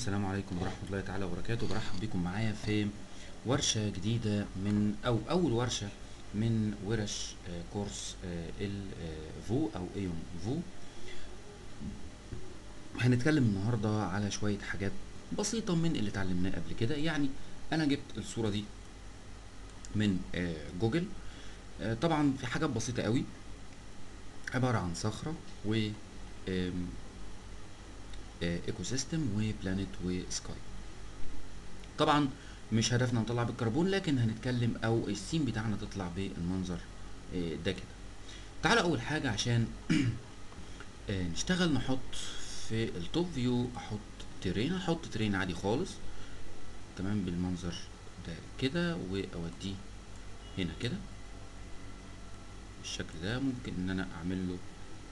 السلام عليكم ورحمة الله تعالى وبركاته برحب بكم معايا في ورشة جديدة من أو أول ورشة من ورش آه، كورس الفو أو ايون فو هنتكلم النهاردة على شوية حاجات بسيطة من اللي اتعلمناه قبل كده يعني أنا جبت الصورة دي من آه، جوجل آه، طبعا في حاجات بسيطة قوي عبارة عن صخرة و آم، ايكو سيستم وبلانيت وسكاي طبعا مش هدفنا نطلع بالكربون لكن هنتكلم او السين بتاعنا تطلع بالمنظر آه، ده كده تعالى اول حاجه عشان آه، نشتغل نحط في التوب فيو احط ترين احط ترين عادي خالص تمام بالمنظر ده كده واوديه هنا كده بالشكل ده ممكن ان انا اعمل له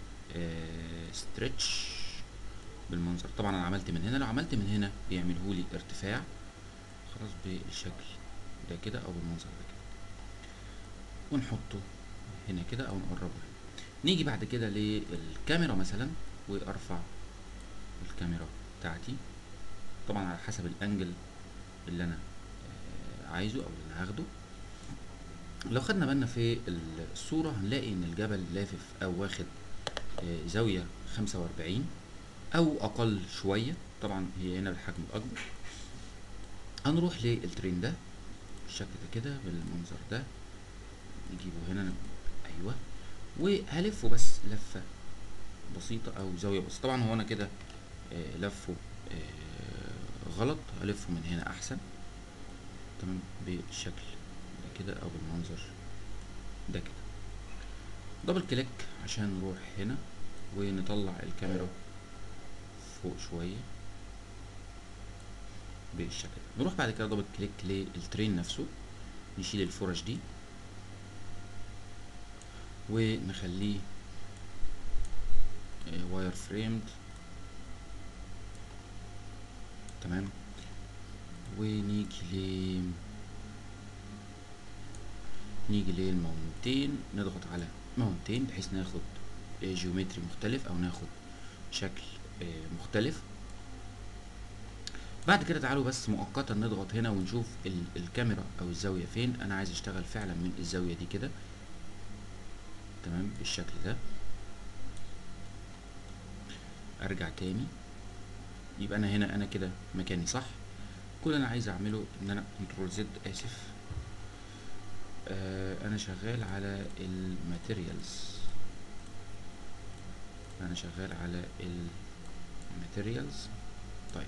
ستريتش بالمنظر طبعا انا عملت من هنا لو عملت من هنا بيعمله لي ارتفاع خلاص بالشكل ده كده او بالمنظر ده كده ونحطه هنا كده او نقربه هنا. نيجي بعد كده للكاميرا مثلا وارفع الكاميرا بتاعتي طبعا على حسب الانجل اللي انا آه، عايزه او اللي انا هاخده لو خدنا بالنا في الصورة هنلاقي ان الجبل لافف او واخد آه، زاوية خمسة واربعين او اقل شوية طبعا هي هنا بالحجم الاكبر هنروح للترين ده بالشكل ده كده بالمنظر ده نجيبه هنا ايوه وهلفه بس لفة بسيطة او زاوية بسيطة طبعا هو انا كده آه، لفه آه، غلط هلفه من هنا احسن تمام بالشكل ده كده او بالمنظر ده كده دبل كليك عشان نروح هنا ونطلع الكاميرا فوق شوية بالشكل ده نروح بعد كده دبل كليك للترين نفسه نشيل الفرش دي ونخليه واير فريمد تمام ونيجي ل نيجي للماونتين نضغط على ماونتين بحيث ناخد آه، جيومتري مختلف او ناخد شكل آه، مختلف بعد كده تعالوا بس مؤقتا نضغط هنا ونشوف ال- الكاميرا او الزاوية فين انا عايز اشتغل فعلا من الزاوية دي كده تمام بالشكل ده ارجع تاني يبقى انا هنا انا كده مكاني صح كل اللي انا عايز اعمله ان انا كنترول زد اسف آه انا شغال على الماتيريالز انا شغال على الماتيريالز طيب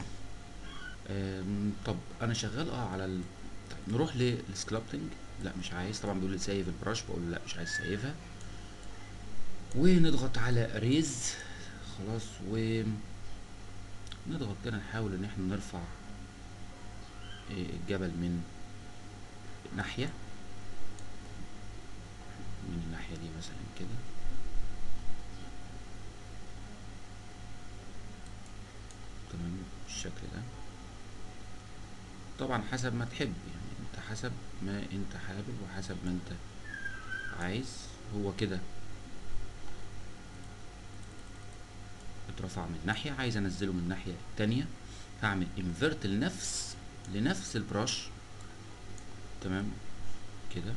آم، طب انا شغال اه على ال... طيب نروح للسكلابتنج لا مش عايز طبعا بيقول لي سيف البراش بقول له لا مش عايز سيفها ونضغط على ريز خلاص و نضغط كده نحاول ان احنا نرفع آه، الجبل من ناحية من الناحية دي مثلا كده تمام بالشكل ده طبعا حسب ما تحب يعني انت حسب ما انت حابب وحسب ما انت عايز هو كده اترفع من ناحية عايز انزله من الناحية التانية هعمل انفرت لنفس لنفس البراش تمام كده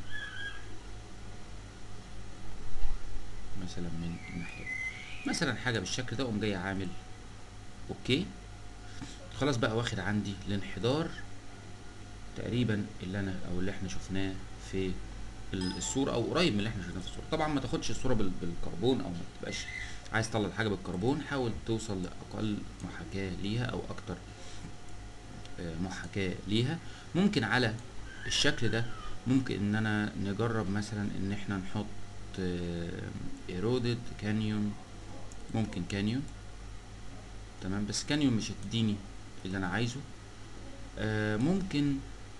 مثلا من الناحية دي. مثلا حاجة بالشكل ده اقوم جاي عامل اوكي خلاص بقى واخد عندي الانحدار تقريبا اللي انا او اللي احنا شفناه في ال- الصورة او قريب من اللي احنا شفناه في الصورة طبعا ما تاخدش الصورة بال- بالكربون او ما تبقاش عايز تطلع الحاجة بالكربون حاول توصل لاقل محاكاة ليها او اكتر آه، محاكاة ليها ممكن على الشكل ده ممكن ان انا نجرب مثلا ان احنا نحط ايرودد كانيون ممكن كانيون تمام بس كانيون مش هتديني اللي انا عايزه آه ممكن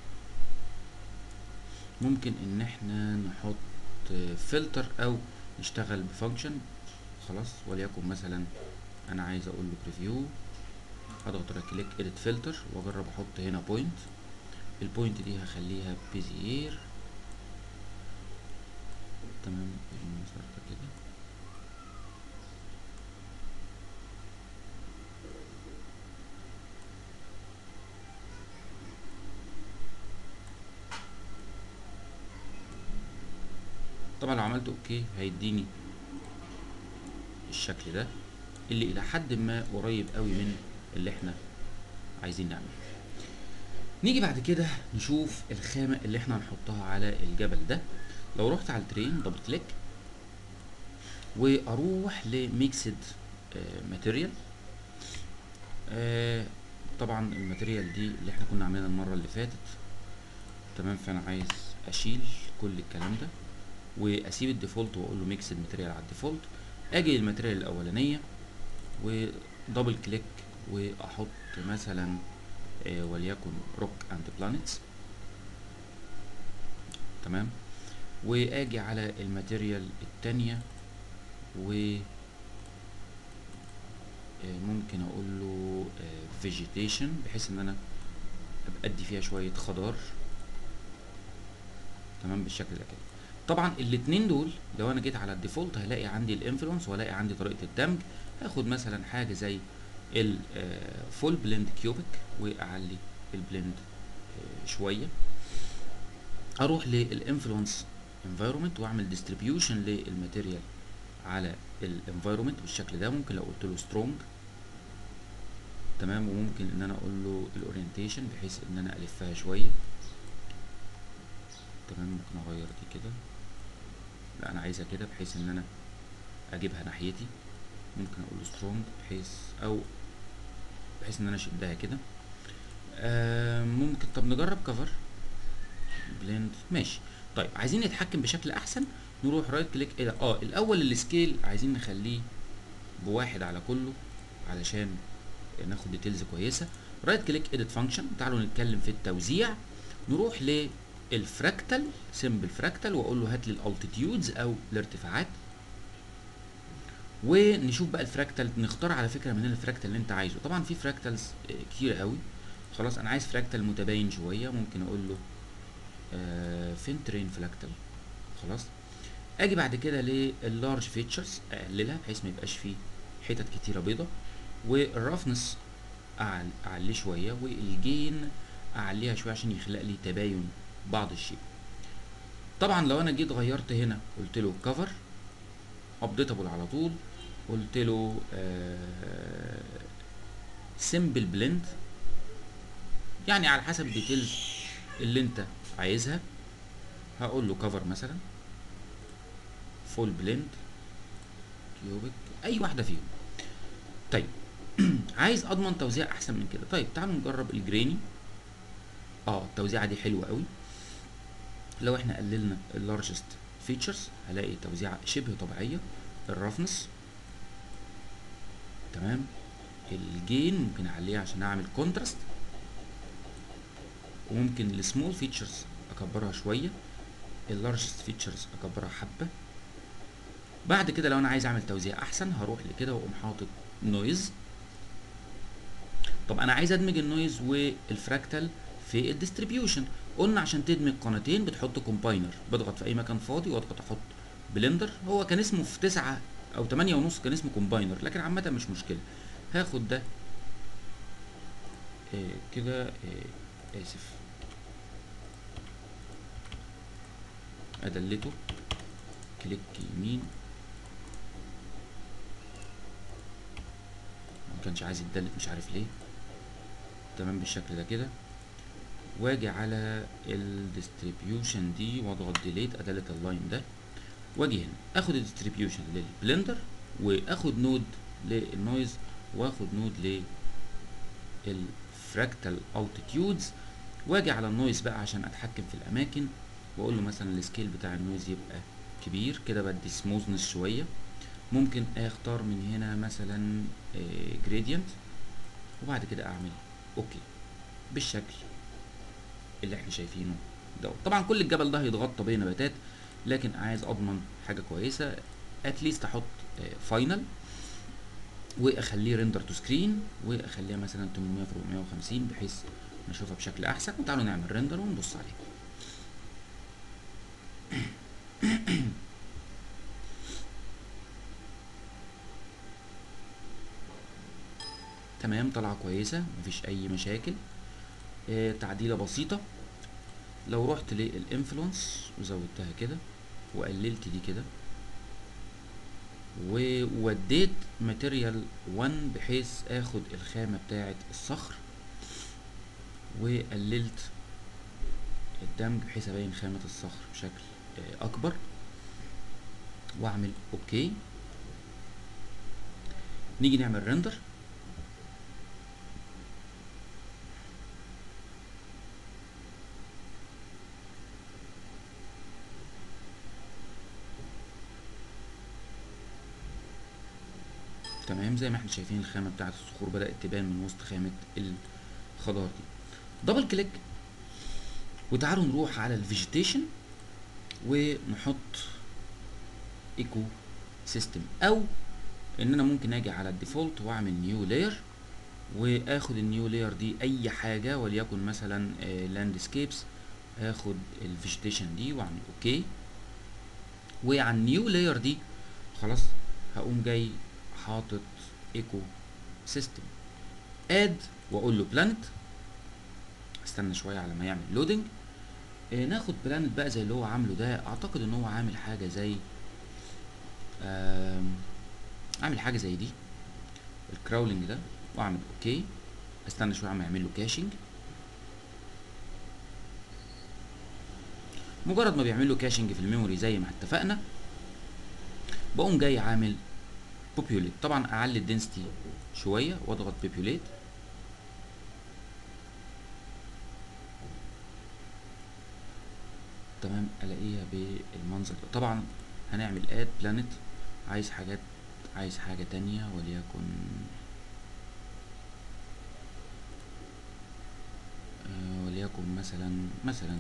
ممكن ان احنا نحط فلتر او نشتغل بفانكشن خلاص وليكن مثلا انا عايز اقول له بريفيو هضغط على كليك اديت فلتر واجرب احط هنا بوينت البوينت دي هخليها بيزير تمام بالمنظر ده كده طبعا لو عملت اوكي هيديني الشكل ده اللي الى حد ما قريب قوي من اللي احنا عايزين نعمله نيجي بعد كده نشوف الخامة اللي احنا هنحطها على الجبل ده لو رحت على الترين دبل كليك واروح لميكسد ماتيريال طبعا الماتيريال دي اللي احنا كنا عاملينها المرة اللي فاتت تمام فانا عايز اشيل كل الكلام ده واسيب الديفولت واقول له ميكسد ماتيريال على الديفولت اجي الماتيريال الاولانيه ودبل كليك واحط مثلا آه وليكن روك اند بلانيتس تمام واجي على الماتيريال التانية و آه ممكن اقول له فيجيتيشن آه بحيث ان انا ابقى ادي فيها شويه خضار تمام بالشكل ده كده طبعا الاتنين دول لو انا جيت على الديفولت هلاقي عندي الانفلونس وهلاقي عندي طريقه الدمج هاخد مثلا حاجه زي الفول بلند كيوبيك واعلي البلند شويه اروح للانفلونس انفايرمنت واعمل ديستريبيوشن للماتيريال على الانفايرمنت بالشكل ده ممكن لو قلت له سترونج تمام وممكن ان انا اقول له الاورينتيشن بحيث ان انا الفها شويه تمام ممكن اغير دي كده لا انا عايزها كده بحيث ان انا اجيبها ناحيتي ممكن اقول سترونج بحيث او بحيث ان انا اشدها كده آه ممكن طب نجرب كفر بلند ماشي طيب عايزين نتحكم بشكل احسن نروح رايت كليك ايه ده اه الاول السكيل عايزين نخليه بواحد على كله علشان ناخد ديتيلز كويسه رايت كليك اديت فانكشن تعالوا نتكلم في التوزيع نروح للفراكتال سيمبل فراكتال واقول له هات لي الالتيتيودز او الارتفاعات ونشوف بقى الفراكتال نختار على فكره من الفراكتال اللي انت عايزه طبعا في فراكتالز كتير قوي خلاص انا عايز فراكتال متباين شويه ممكن اقول له آه فين ترين فراكتال خلاص اجي بعد كده لللارج فيتشرز اقللها بحيث ما يبقاش فيه حتت كتيره بيضه والرفنس اعليه شويه والجين اعليها شويه عشان يخلق لي تباين بعض الشيء طبعا لو انا جيت غيرت هنا قلت له كفر ابديتابل على طول قلت له سيمبل بلند يعني على حسب الديتيلز اللي انت عايزها هقول له كفر مثلا فول بلند كيوبيك اي واحده فيهم طيب عايز اضمن توزيع احسن من كده طيب تعالوا نجرب الجريني اه التوزيعه دي حلوه قوي لو احنا قللنا اللارجست فيتشرز هلاقي توزيعه شبه طبيعيه الرفنس تمام الجين ممكن اعليها عشان اعمل كونتراست وممكن السمول فيتشرز اكبرها شويه اللارجست فيتشرز اكبرها حبه بعد كده لو انا عايز اعمل توزيع احسن هروح لكده واقوم حاطط نويز طب انا عايز ادمج النويز والفراكتال في الديستريبيوشن قلنا عشان تدمج قناتين بتحط كومباينر بضغط في اي مكان فاضي واضغط احط بلندر هو كان اسمه في تسعة او تمانية ونص كان اسمه كومباينر لكن عامة مش مشكلة هاخد ده إيه كده إيه اسف ادلته كليك يمين ما كانش عايز يتدلت مش عارف ليه تمام بالشكل ده كده واجي على الديستريبيوشن دي واضغط ديليت ادلت اللاين ده واجي هنا اخد الديستريبيوشن للبلندر واخد نود للنويز واخد نود للفراكتال التيتيودز واجي على النويز بقى عشان اتحكم في الاماكن واقول له مثلا السكيل بتاع النويز يبقى كبير كده بدي سموثنس شويه ممكن اختار من هنا مثلا جريدينت وبعد كده اعمل اوكي بالشكل اللي احنا شايفينه دوت طبعا كل الجبل ده هيتغطى بنباتات لكن عايز اضمن حاجه كويسه اتليست احط فاينل واخليه ريندر تو سكرين واخليها مثلا 800 في 450 بحيث نشوفها بشكل احسن وتعالوا نعمل ريندر ونبص عليه تمام طالعه كويسه مفيش اي مشاكل آه تعديله بسيطه لو رحت للانفلونس وزودتها كده وقللت دي كده ووديت ماتيريال 1 بحيث اخد الخامة بتاعة الصخر وقللت الدمج بحيث ابين خامة الصخر بشكل آه، اكبر واعمل اوكي نيجي نعمل ريندر تمام زي ما احنا شايفين الخامة بتاعة الصخور بدأت تبان من وسط خامة الخضار دي دبل كليك وتعالوا نروح على الفيجيتيشن ونحط ايكو سيستم او ان انا ممكن اجي على الديفولت واعمل نيو لاير واخد النيو لاير دي اي حاجه وليكن مثلا لاندسكيبس هاخد الفيجيتيشن دي واعمل اوكي وعلى النيو لاير دي خلاص هقوم جاي حاطط ايكو سيستم اد واقول له بلانت استنى شويه على ما يعمل لودنج آه ناخد بلانت بقى زي اللي هو عامله ده اعتقد ان هو عامل حاجه زي آم، اعمل حاجه زي دي الكراولنج ده واعمل اوكي استنى شويه عم يعمل له كاشنج مجرد ما بيعمل له كاشنج في الميموري زي ما اتفقنا بقوم جاي عامل بوبيوليت طبعا اعلي الدنسيتي شويه واضغط بوبيوليت تمام الاقيها بالمنظر ده طبعا هنعمل اد بلانت عايز حاجات عايز حاجة تانية وليكن آه وليكن مثلا مثلا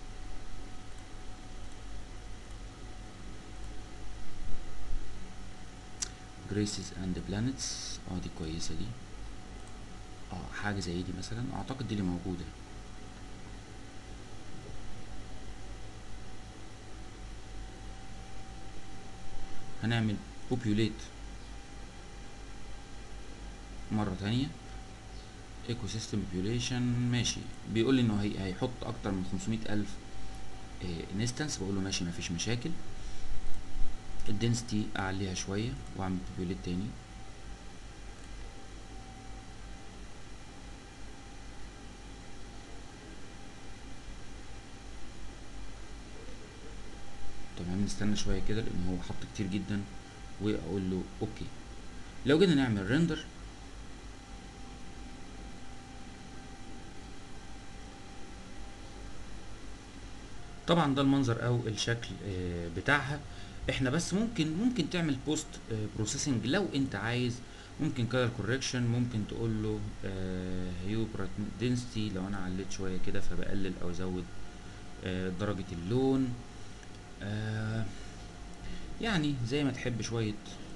graces and planets اه دي كويسة دي اه حاجة زي دي مثلا اعتقد دي اللي موجودة هنعمل populate مرة تانية ايكو سيستم population ماشي بيقول لي انه هي هيحط اكتر من 500 الف انستنس بقول له ماشي مفيش مشاكل الدنسيتي اعليها شوية واعمل populate تاني تمام نستنى شويه كده لان هو حط كتير جدا واقول له اوكي لو جينا نعمل ريندر طبعا ده المنظر او الشكل آه، بتاعها احنا بس ممكن ممكن تعمل بوست بروسيسنج لو انت عايز ممكن كلر كوركشن ممكن تقول له هيو دنسيتي لو انا عليت شويه كده فبقلل او ازود آه، درجه اللون آه، يعني زي ما تحب شويه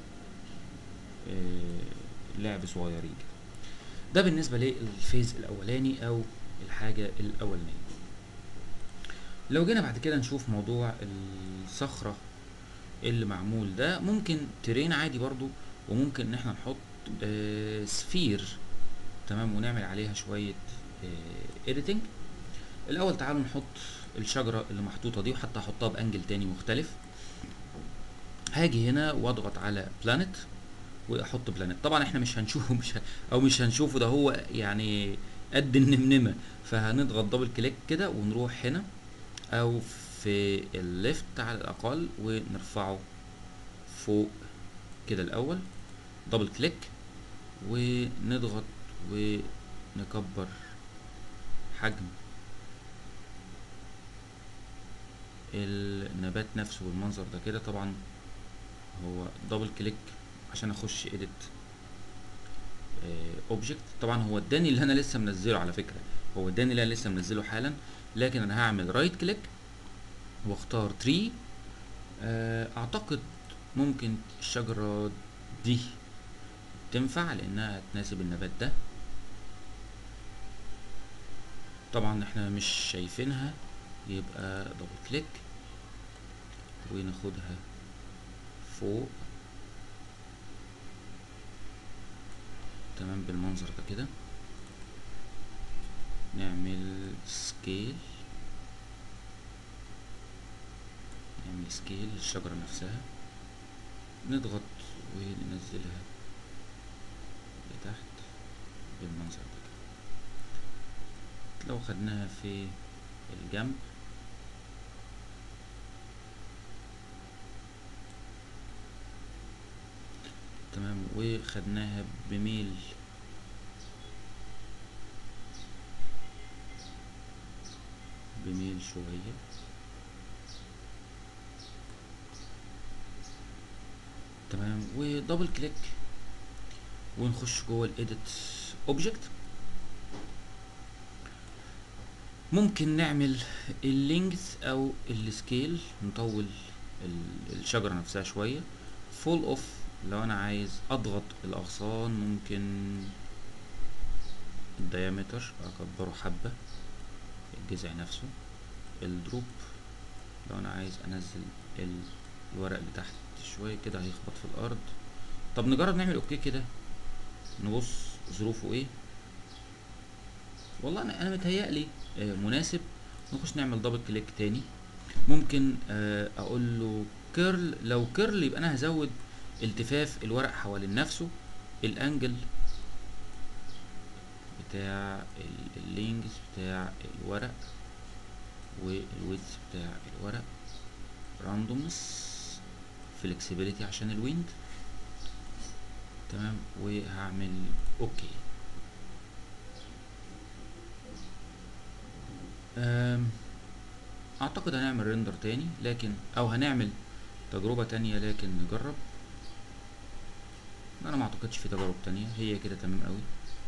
آه، لعب صغيرين كده ده بالنسبه للفيز الاولاني او الحاجه الاولانيه لو جينا بعد كده نشوف موضوع الصخرة اللي معمول ده ممكن ترين عادي برضو وممكن ان احنا نحط آه سفير تمام ونعمل عليها شوية اديتنج الاول تعالوا نحط الشجرة اللي محطوطة دي وحتى احطها بانجل تاني مختلف هاجي هنا واضغط على بلانت واحط بلانت طبعا احنا مش هنشوفه مش ه... او مش هنشوفه ده هو يعني قد النمنمة فهنضغط دبل كليك كده ونروح هنا او في الليفت على الاقل ونرفعه فوق كده الاول دبل كليك ونضغط ونكبر حجم النبات نفسه بالمنظر ده كده طبعا هو دبل كليك عشان اخش اديت اوبجكت طبعا هو اداني اللي انا لسه منزله على فكره هو اداني اللي انا لسه منزله حالا لكن انا هعمل رايت كليك واختار تري اعتقد ممكن الشجرة دي تنفع لانها تناسب النبات ده طبعا احنا مش شايفينها يبقى دبل كليك وناخدها فوق تمام بالمنظر ده كده نعمل سكيل نعمل سكيل للشجرة نفسها نضغط وننزلها لتحت بالمنظر ده كده لو خدناها في الجنب تمام وخدناها بميل بميل شوية تمام ودبل كليك ونخش جوه الايديت اوبجكت ممكن نعمل اللينجث او السكيل نطول ال- الشجرة نفسها شوية فول اوف لو انا عايز اضغط الاغصان ممكن الديامتر اكبره حبة الجذع نفسه الدروب لو انا عايز انزل ال- الورق لتحت شوية كده هيخبط في الارض طب نجرب نعمل اوكي كده نبص ظروفه ايه والله انا انا متهيألي آه، مناسب نخش نعمل دبل كليك تاني ممكن آه، اقول له كيرل لو كيرل يبقى انا هزود التفاف الورق حوالين نفسه الانجل بتاع ال- اللينجز بتاع الورق والويدث بتاع الورق راندومنس فلكسبيليتي عشان الويند تمام وهعمل اوكي أم، اعتقد هنعمل ريندر تاني لكن او هنعمل تجربة تانية لكن نجرب انا ما اعتقدش في تجارب تانية هي كده تمام قوي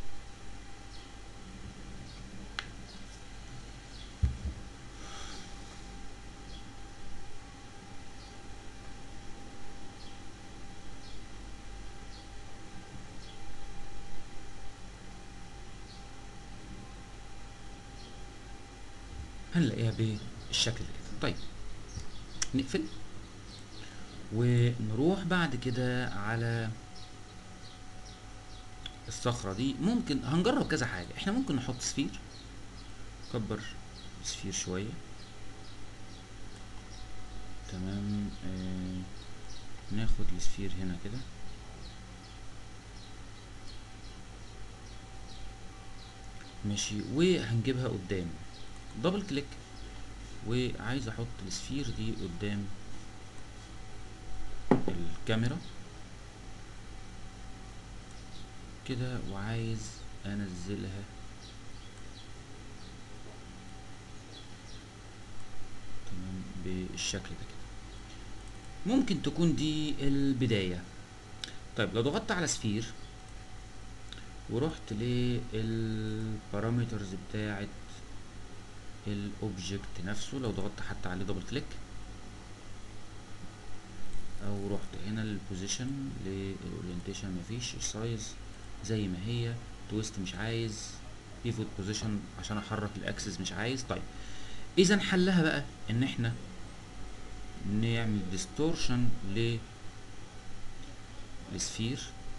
هنلاقيها بالشكل ده كده طيب نقفل ونروح بعد كده على الصخرة دي ممكن هنجرب كذا حاجة احنا ممكن نحط سفير كبر سفير شوية تمام آه ناخد السفير هنا كده ماشي وهنجيبها قدام دبل كليك وعايز احط السفير دي قدام الكاميرا كده وعايز انزلها تمام بالشكل ده كده ممكن تكون دي البداية طيب لو ضغطت على سفير ورحت للبارامترز بتاعت الاوبجكت نفسه لو ضغطت حتى عليه دبل كليك او رحت هنا للبوزيشن للاورينتيشن مفيش السايز زي ما هي تويست مش عايز بيفوت بوزيشن عشان احرك الاكسس مش عايز طيب اذا حلها بقى ان احنا نعمل ديستورشن ل السفير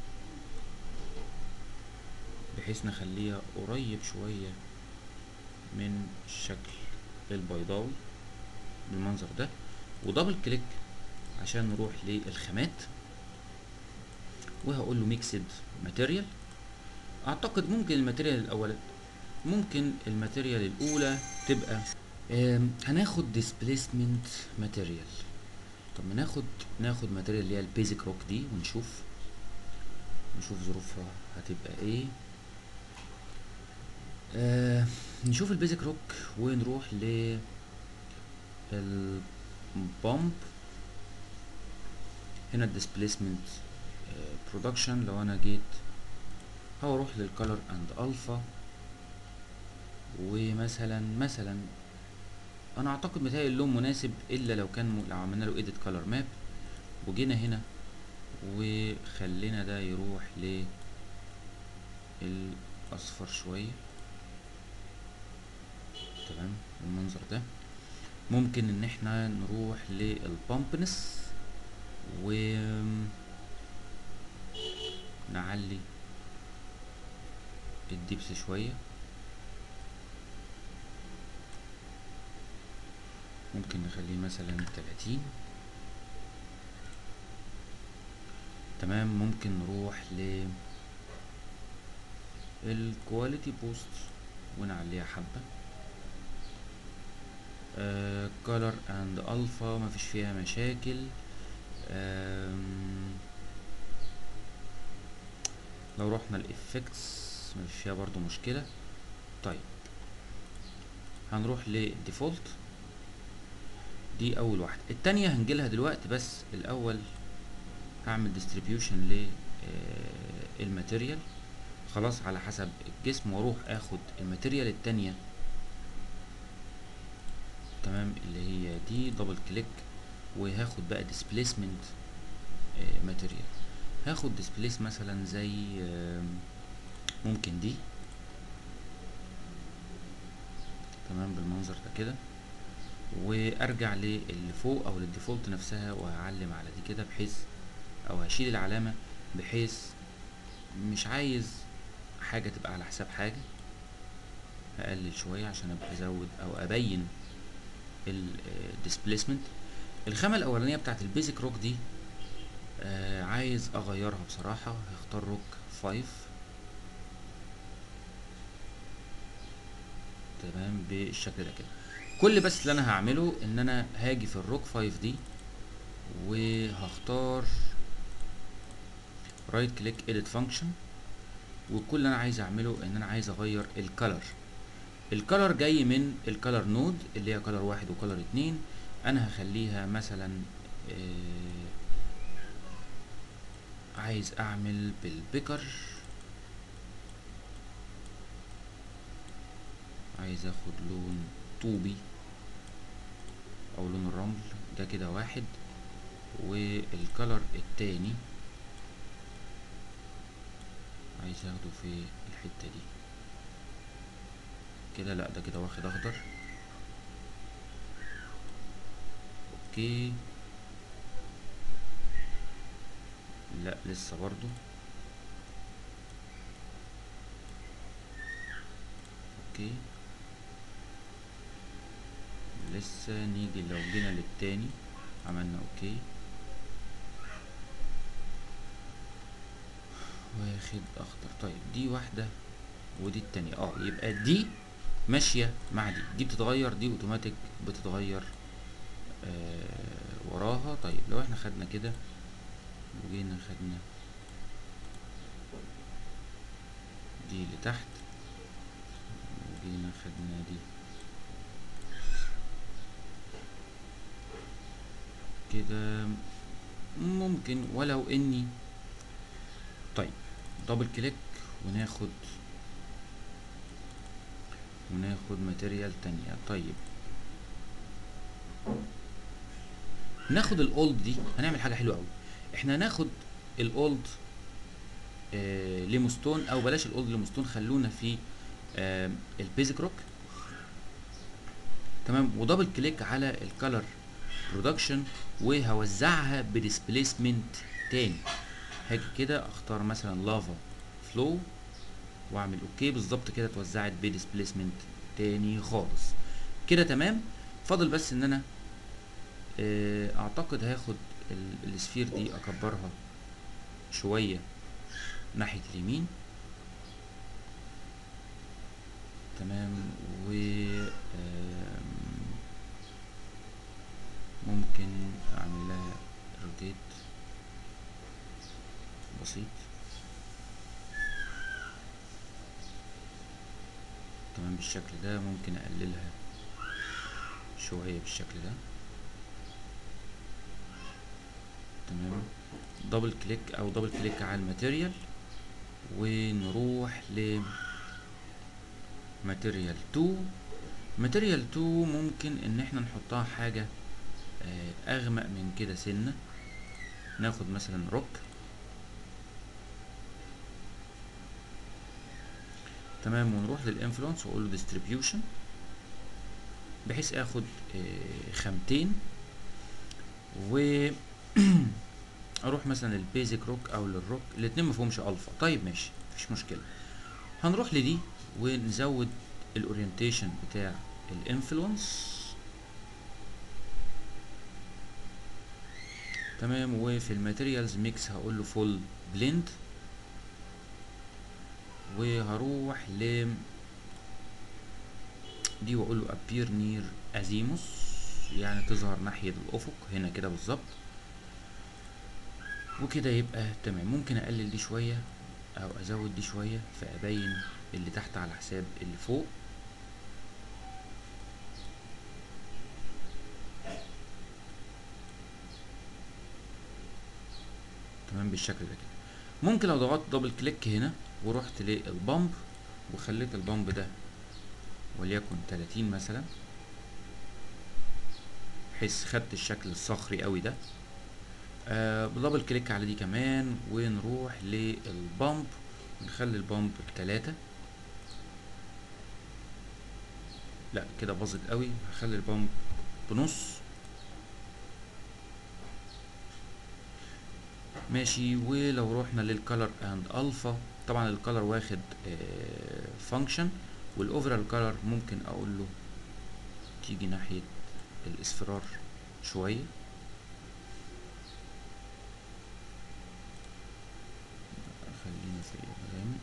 بحيث نخليها قريب شوية من الشكل البيضاوي بالمنظر ده ودبل كليك عشان نروح للخامات وهقول له ميكسد ماتيريال اعتقد ممكن الماتيريال الاول ممكن الماتيريال الاولى تبقى آم، هناخد ديسبليسمنت ماتيريال طب ما ناخد ناخد ماتيريال اللي هي البيزك روك دي ونشوف نشوف ظروفها هتبقى ايه آه نشوف البيزك روك ونروح ل البامب هنا الديسبليسمنت برودكشن لو انا جيت هروح للكالر اند الفا ومثلا مثلا انا اعتقد متهيألي اللون مناسب الا لو كان م- لو عملنا له edit color map وجينا هنا وخلينا ده يروح ل الاصفر شوية تمام المنظر ده ممكن ان احنا نروح للبامبنس و نعلي الدبس شوية ممكن نخليه مثلا تلاتين تمام ممكن نروح ل الكواليتي بوست ونعليها حبة كولر اند الفا مفيش فيها مشاكل آم، لو رحنا الافكتس مفيش فيها برضو مشكلة طيب هنروح للديفولت دي اول واحدة التانية هنجيلها دلوقتي بس الاول هعمل ديستريبيوشن للماتيريال خلاص على حسب الجسم واروح اخد الماتيريال التانية تمام اللي هي دي دبل كليك وهاخد بقى ديسبليسمنت ماتيريال هاخد ديسبليس مثلا زي آم، ممكن دي تمام بالمنظر ده كده وارجع للي فوق او للديفولت نفسها وهعلم على دي كده بحيث او هشيل العلامة بحيث مش عايز حاجة تبقى على حساب حاجة هقلل شوية عشان ابقى ازود او ابين الديسبليسمنت الخامة الاولانية بتاعت البيزك روك دي آه عايز اغيرها بصراحة هختار روك 5 تمام بالشكل ده كده كل بس اللي انا هعمله ان انا هاجي في الروك 5 دي وهختار رايت كليك edit فانكشن وكل اللي انا عايز اعمله ان انا عايز اغير الكالر الكالر جاي من الكالر نود اللي هي كالر واحد وكالر اتنين انا هخليها مثلا آه عايز اعمل بالبيكر عايز اخد لون طوبي او لون الرمل ده كده واحد والكلر التاني عايز اخده في الحتة دي كده لا ده كده واخد اخضر اوكي لا لسه برضو اوكي لسه نيجي لو جينا للتاني عملنا اوكي واخد اخضر طيب دي واحدة ودي التانية اه يبقى دي ماشية مع دي دي بتتغير دي اوتوماتيك بتتغير آه وراها طيب لو احنا خدنا كده وجينا خدنا دي لتحت وجينا خدنا دي كده ممكن ولو اني طيب دبل كليك وناخد وناخد ماتيريال تانية طيب ناخد الاولد دي هنعمل حاجة حلوة قوي احنا هناخد الاولد آه ليموستون او بلاش الاولد ليموستون خلونا في آه البيزك روك تمام ودبل كليك على الكالر برودكشن وهوزعها بديسبليسمنت تاني هاجي كده اختار مثلا لافا فلو واعمل اوكي بالظبط كده اتوزعت بديسبليسمنت تاني خالص كده تمام فاضل بس ان انا آه اعتقد هاخد السفير دي اكبرها شوية ناحية اليمين تمام و ممكن اعمل لها روتيت بسيط تمام بالشكل ده ممكن اقللها شوية بالشكل ده تمام دبل كليك او دبل كليك على الماتيريال ونروح ل ماتيريال 2 ماتيريال 2 ممكن ان احنا نحطها حاجة اغمق من كده سنة ناخد مثلا روك تمام ونروح للانفلونس واقول له ديستريبيوشن بحيث اخد خامتين و اروح مثلا البيزك روك او للروك الاتنين مفهومش الفا طيب ماشي مفيش مشكله هنروح لدي ونزود الاورينتيشن بتاع الانفلونس تمام وفي الماتيريالز ميكس هقول له فول بلند وهروح ل دي واقول له appear near azimuth يعني تظهر ناحية الأفق هنا كده بالظبط وكده يبقى تمام ممكن أقلل دي شوية أو أزود دي شوية فأبين اللي تحت على حساب اللي فوق تمام بالشكل ده كده ممكن لو ضغطت دبل كليك هنا ورحت للبامب وخليت البامب ده وليكن 30 مثلا بحيث خدت الشكل الصخري قوي ده آه بدبل كليك على دي كمان ونروح للبامب ونخلي البامب بتلاتة لا كده باظت قوي هخلي البامب بنص ماشي ولو روحنا للكالر اند الفا طبعا الكالر واخد فانكشن والاوفرال كالر ممكن اقول له تيجي ناحيه الاصفرار شويه خلينا في الغامق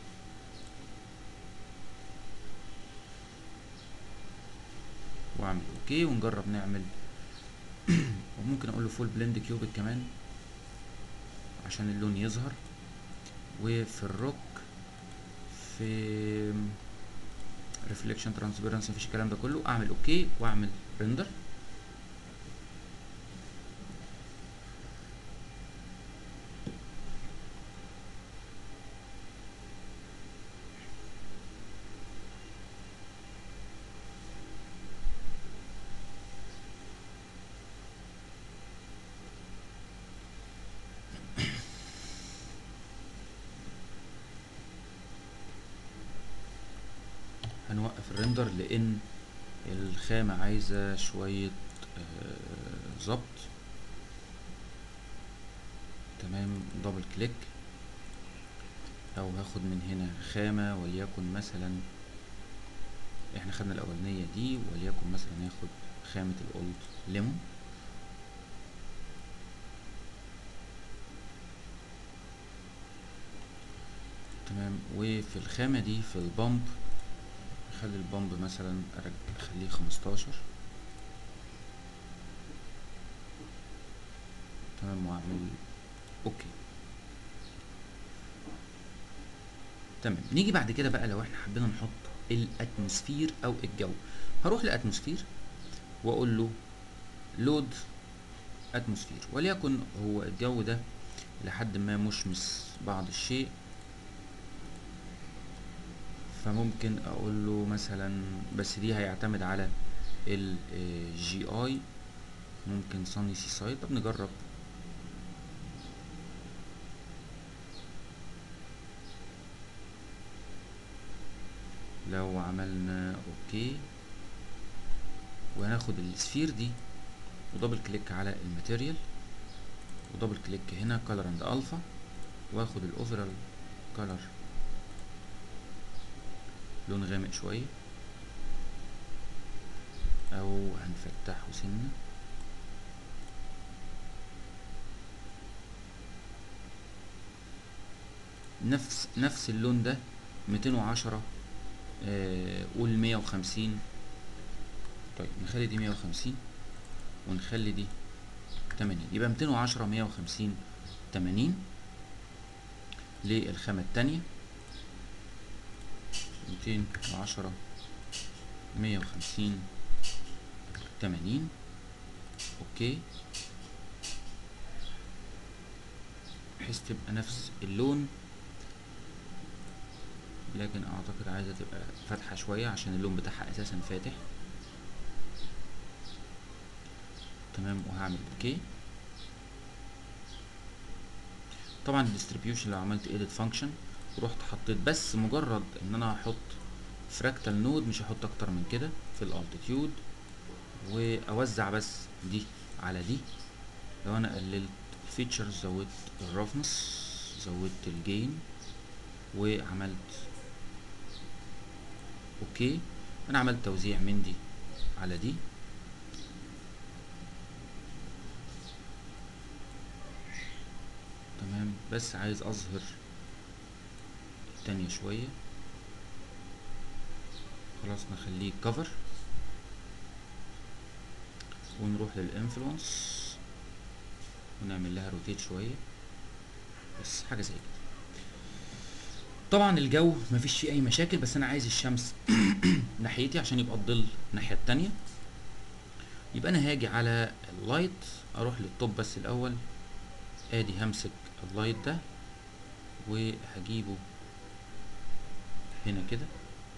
واعمل اوكي ونجرب نعمل وممكن اقول له فول بلند كيوبيك كمان عشان اللون يظهر وفي الروك في ريفليكشن ترانسبيرنسي مفيش الكلام ده كله اعمل اوكي واعمل ريندر هنوقف الريندر لان الخامة عايزة شوية آه، ظبط تمام دبل كليك او هاخد من هنا خامة وليكن مثلا احنا خدنا الاولانية دي وليكن مثلا ناخد خامة الاولد ليمون تمام وفي الخامة دي في البامب اخلي البامب مثلا أرج- اخليه خمستاشر تمام واعمل اوكي تمام نيجي بعد كده بقى لو احنا حبينا نحط الاتموسفير او الجو هروح لاتموسفير واقول له لود اتموسفير وليكن هو الجو ده لحد ما مشمس بعض الشيء فممكن اقول له مثلا بس دي هيعتمد على الجي اي ممكن صني سي سايد طب نجرب لو عملنا اوكي وهناخد السفير دي ودبل كليك على الماتيريال ودبل كليك هنا كولر اند الفا واخد الاوفرال كولر لون غامق شوية او هنفتحه سنة نفس نفس اللون ده ميتين وعشرة آه، قول مية وخمسين طيب نخلي دي مية وخمسين ونخلي دي تمانين يبقى ميتين وعشرة مية وخمسين تمانين للخامة التانية ميتين وعشرة مية وخمسين تمانين اوكي بحيث تبقى نفس اللون لكن اعتقد عايزة تبقى فاتحة شوية عشان اللون بتاعها اساسا فاتح تمام وهعمل اوكي طبعا الديستريبيوشن لو عملت edit function ورحت حطيت بس مجرد ان انا هحط فراكتال نود مش هحط اكتر من كده في الالتيتيود واوزع بس دي على دي لو انا قللت الفيتشرز زودت الرفنس زودت الجين وعملت اوكي انا عملت توزيع من دي على دي تمام بس عايز اظهر التانية شوية خلاص نخليه كفر ونروح للانفلونس ونعمل لها روتيت شوية بس حاجة زي كده طبعا الجو مفيش فيه اي مشاكل بس انا عايز الشمس ناحيتي عشان يبقى الظل الناحية التانية يبقى انا هاجي على اللايت اروح للتوب بس الاول ادي همسك اللايت ده وهجيبه هنا كده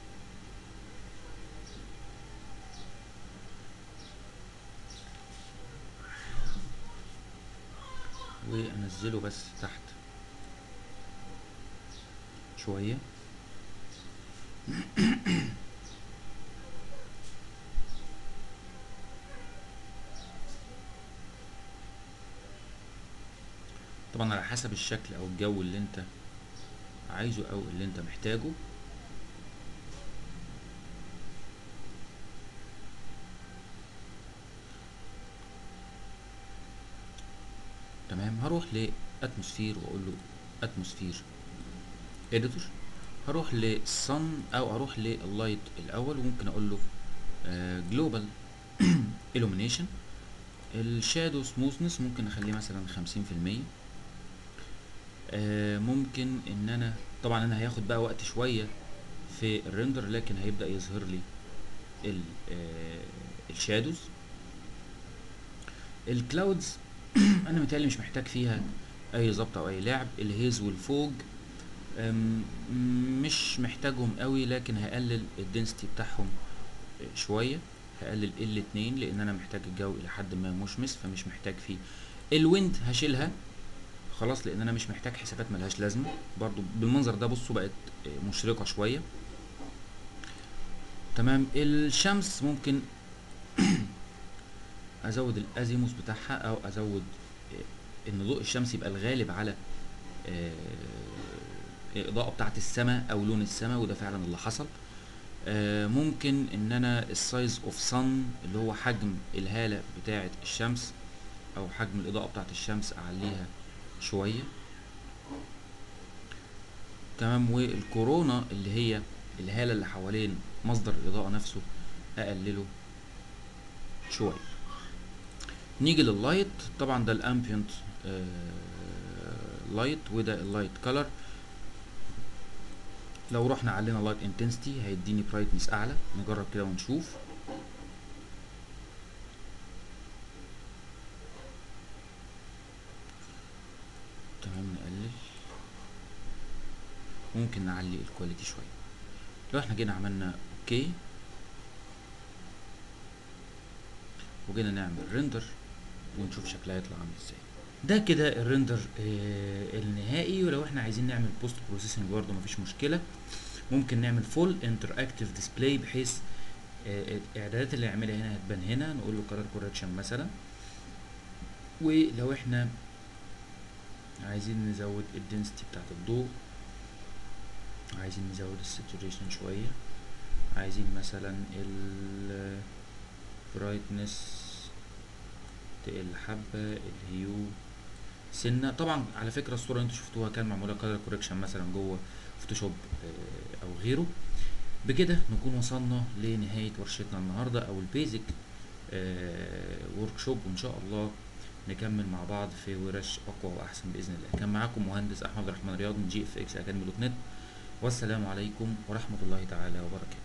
وانزله بس تحت شوية طبعا على حسب الشكل او الجو اللي انت عايزه او اللي انت محتاجه تمام هروح لاتموسفير واقول له اتموسفير اديتور هروح للصن او اروح لللايت الاول وممكن اقول له جلوبال illumination الشادو سموثنس ممكن اخليه مثلا خمسين في المية ممكن ان انا طبعا انا هياخد بقى وقت شوية في الريندر لكن هيبدأ يظهر لي الشادوز الكلاودز انا متهيألي مش محتاج فيها اي ظبط او اي لعب الهيز والفوج مش محتاجهم قوي لكن هقلل الدنسيتي بتاعهم شويه هقلل ال 2 لان انا محتاج الجو الى حد ما مشمس فمش محتاج فيه الويند هشيلها خلاص لان انا مش محتاج حسابات ملهاش لازمه برضو بالمنظر ده بصوا بقت مشرقه شويه تمام الشمس ممكن ازود الازيموس بتاعها او ازود ان ضوء الشمس يبقى الغالب على الاضاءه بتاعت السماء او لون السماء وده فعلا اللي حصل ممكن ان انا السايز اوف صن اللي هو حجم الهاله بتاعه الشمس او حجم الاضاءه بتاعه الشمس اعليها شويه تمام والكورونا اللي هي الهاله اللي حوالين مصدر الاضاءه نفسه اقلله شويه نيجي لللايت طبعا ده الامبيانت لايت وده اللايت كلر لو رحنا علينا لايت انتنسيتي هيديني برايتنس اعلى نجرب كده ونشوف تمام نقلل ممكن نعلي الكواليتي شويه لو احنا جينا عملنا اوكي وجينا نعمل ريندر ونشوف شكلها يطلع عامل ازاي ده كده الريندر آه النهائي ولو احنا عايزين نعمل بوست بروسيسنج برضه مفيش مشكله ممكن نعمل فول انتراكتيف ديسبلاي بحيث آه الاعدادات اللي نعملها هنا هتبان هنا نقول له كلر كوركشن مثلا ولو احنا عايزين نزود الدنسيتي بتاعت الضوء عايزين نزود الساتوريشن شويه عايزين مثلا ال برايتنس تقل حبة الهيو سنة طبعا على فكرة الصورة اللي انتوا شفتوها كان معمولة كلر كوريكشن مثلا جوه فوتوشوب او غيره بكده نكون وصلنا لنهاية ورشتنا النهاردة او البيزك ورك شوب وان شاء الله نكمل مع بعض في ورش اقوى واحسن باذن الله كان معاكم مهندس احمد الرحمن رياض من جي اف اكس اكاديمي دوت نت والسلام عليكم ورحمة الله تعالى وبركاته